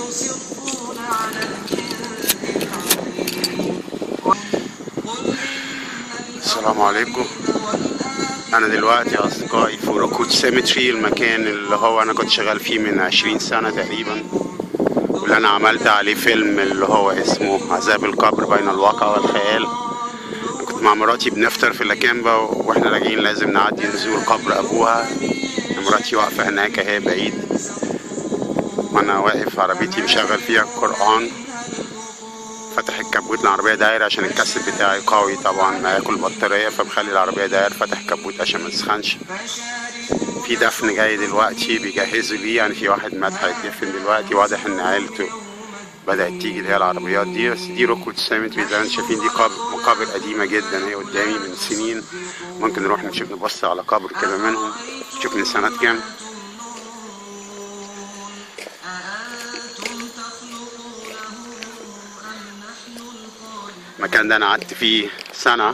يصرون على الكذب العظيم قل إن السلام عليكم انا دلوقتي يا اصدقائي في روكوت سيمتري المكان اللي هو انا كنت شغال فيه من 20 سنة تقريبا واللي انا عملت عليه فيلم اللي هو اسمه عذاب القبر بين الواقع والخيال كنت مع مراتي بنفطر في لاكامبا واحنا راجعين لازم نعدي نزور قبر ابوها مراتي واقفة هناك اهي بعيد وانا واقف عربيتي مشغل فيها القرآن فتح الكبوت العربية داير عشان الكاسيت بتاعي قوي طبعا ما ياكل بطارية فبخلي العربية داير فتح الكبوت عشان ما تسخنش في دفن جاي دلوقتي بيجهزوا ليه يعني في واحد مات هيتدفن دلوقتي واضح ان عيلته بدأت تيجي اللي هي العربيات دي بس دي روكوت سيمتري زي ما انتم شايفين دي قبر مقابر قديمة جدا هي قدامي من سنين ممكن نروح نشوف نبص على قبر كده منهم نشوف من سنة كام المكان ده انا قعدت فيه سنة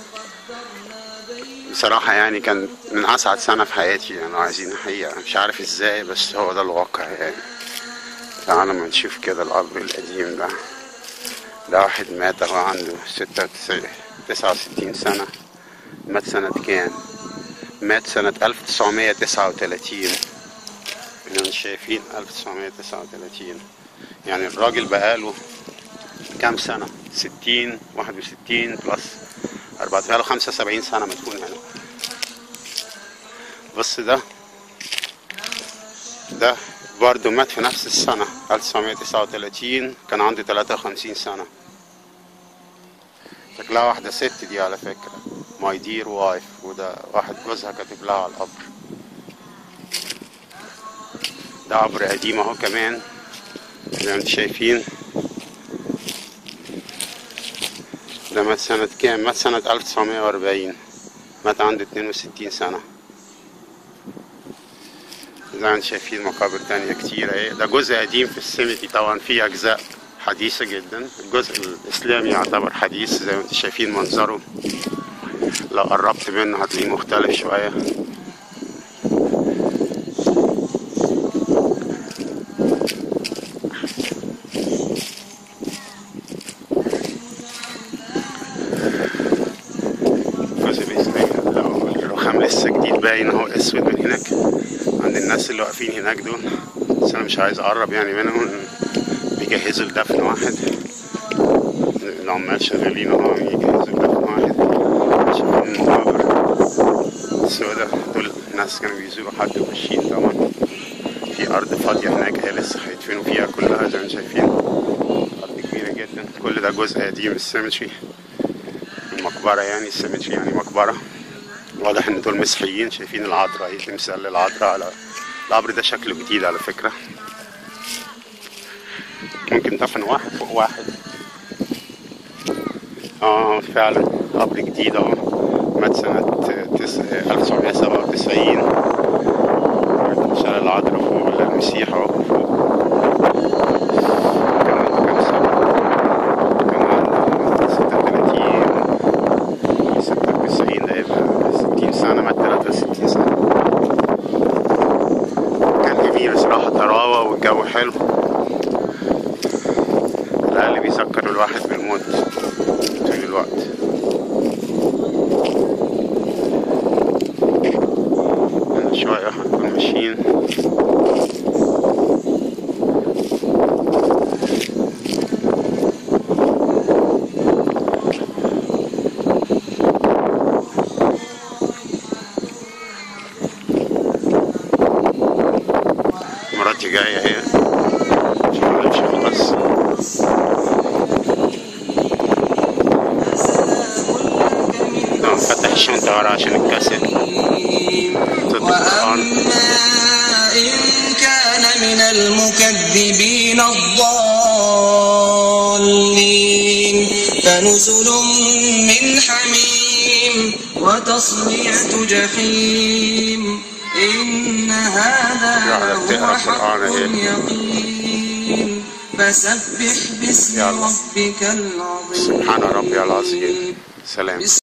بصراحة يعني كان من أسعد سنة في حياتي يعني عايزين حقيقة مش عارف ازاي بس هو ده الواقع يعني تعالى ما نشوف كده القبر القديم ده ده واحد مات اهو عنده ستة تسعة وستين سنة مات سنة كام؟ مات سنة ألف تسعمية تسعة وتلاتين اللي شايفين ألف تسعمية تسعة وتلاتين يعني الراجل بقاله كام سنة؟ ستين واحد وستين بلس أربعة بقاله خمسة وسبعين سنة مدفون هنا بص ده ده برضه مات في نفس السنة 1939 كان عنده 53 سنة شكلها واحدة ست دي على فكرة ماي دير وايف وده واحد جوزها كاتب لها على القبر ده قبر قديم اهو كمان زي ما انتم شايفين ده مات سنة كام؟ مات سنة 1940 مات عنده 62 سنة زي ما انتم شايفين مقابر تانية كتير اهي ده جزء قديم في السيمتي طبعا فيه أجزاء حديثة جدا الجزء الإسلامي يعتبر حديث زي ما انتم شايفين منظره لو قربت منه هتلاقيه مختلف شوية الجزء الإسلامي لو الرخام لسه جديد باين اهو اسود من هناك عند الناس اللي واقفين هناك دول بس انا مش عايز اقرب يعني منهم بيجهزوا لدفن واحد العمال شغالين اهو يجهزوا لدفن واحد شايفين المقابر السوداء دول الناس كانوا بيزوروا حد وماشيين طبعا في ارض فاضية هناك هي لسه هيدفنوا فيها كلها زي ما انتم شايفين ارض كبيرة جدا كل ده جزء قديم من السيمتري المقبرة يعني السيمتري يعني مقبرة واضح ان دول مسيحيين شايفين العذراء اهي تمثال العذراء على القبر ده شكله جديد على فكرة ممكن دفن واحد فوق واحد اه فعلا قبر جديد اهو مات سنة تس... 1997 تمثال العذراء فوق ولا المسيح اهو فوق كان عنده كام سنة؟ كان عنده 36 ستة وتسعين ده يبقى ستين سنة مات تلاتة وستين سنة كان جميل بصراحة طراوة والجو حلو الأقل بيسكر الواحد بالموت طول الوقت هنا شوية هنكون ماشيين مراتي جاية اهي مش هنمشي خلاص نعم فتح الشنطة ورا عشان الكاسيت صوت القرآن وأما إن كان من المكذبين الضالين فنزل من حميم وتصلية جحيم إن هذا واحدة لهو بتقرا حق قرآن اهي. اليقين فسبح باسم يلا. ربك العظيم سبحان ربي العظيم سلام بسم